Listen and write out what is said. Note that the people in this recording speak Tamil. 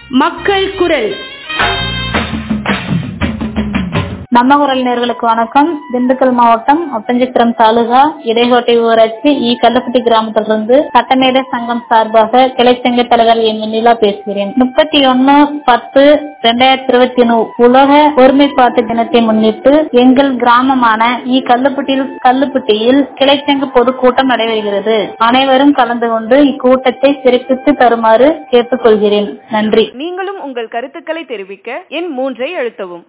மக்கள் குரல் நம்ம குரல் நேர்களுக்கு வணக்கம் திண்டுக்கல் மாவட்டம் ஒட்டஞ்சித்திரம் தாலுகா இடைகோட்டை ஊராட்சி இ கல்லப்பட்டி கிராமத்திலிருந்து சட்டமேத சங்கம் சார்பாக கிளைச்சங்க தலைவர் என் வெண்ணிலா பேசுகிறேன் முப்பத்தி ஒன்னு பத்து ரெண்டாயிரத்தி இருபத்தி உலக ஒருமைப்பாட்டு தினத்தை முன்னிட்டு எங்கள் கிராமமான இ கல்லுப்பட்டியில் கல்லுப்பட்டியில் கிளைச்சங்க பொதுக்கூட்டம் நடைபெறுகிறது அனைவரும் கலந்து கொண்டு இக்கூட்டத்தை சிறப்பித்து தருமாறு கேட்டுக்கொள்கிறேன் நன்றி நீங்களும் உங்கள் கருத்துக்களை தெரிவிக்க எண் மூன்றை அழுத்தவும்